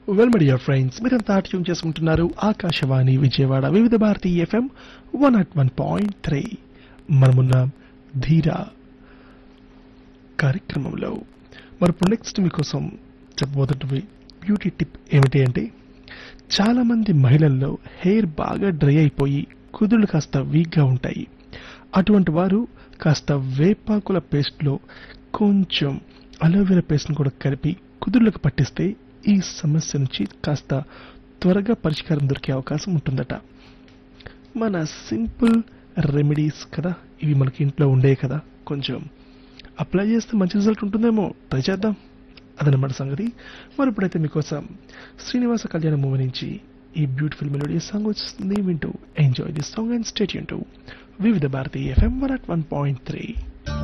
well my dear friends మీరంతా tune చేసుకుంటున్నారు Akashvani Vijayawada Vividh Bharati FM one at one point three మనమున్న ధీరా కార్యక్రమంలో మరి ఇప్పుడు నెక్స్ట్ మీకోసం చెప్పబోతున్నవి బ్యూటీ టిప్ ఏమిటి అంటే చాలా మంది మహిళల్లో హెయిర్ బాగా డ్రై అయిపోయి కుదుళ్ళు కాస్త వీక్గా ఉంటాయి అటువంటి వారు కాస్త వేపాకుల పేస్ట్లో కొంచెం అలోవెరా పేస్ట్ని కూడా కలిపి కుదుళ్ళకు పట్టిస్తే ఈ సమస్య నుంచి కాస్త త్వరగా పరిష్కారం దొరికే అవకాశం ఉంటుందట మన సింపుల్ రెమెడీస్ కదా ఇవి మనకి ఇంట్లో ఉండే కదా కొంచెం అప్లై చేస్తే మంచి రిజల్ట్ ఉంటుందేమో ట్రై చేద్దాం అదనమాట సంగతి మరి ఇప్పుడైతే మీకోసం శ్రీనివాస కళ్యాణ మూవీ నుంచి ఈ బ్యూటిఫుల్ మెలోడీ సాంగ్ వస్తుంది వింటూ enjoy this song and stay to Vividh Bharati FM one at one point three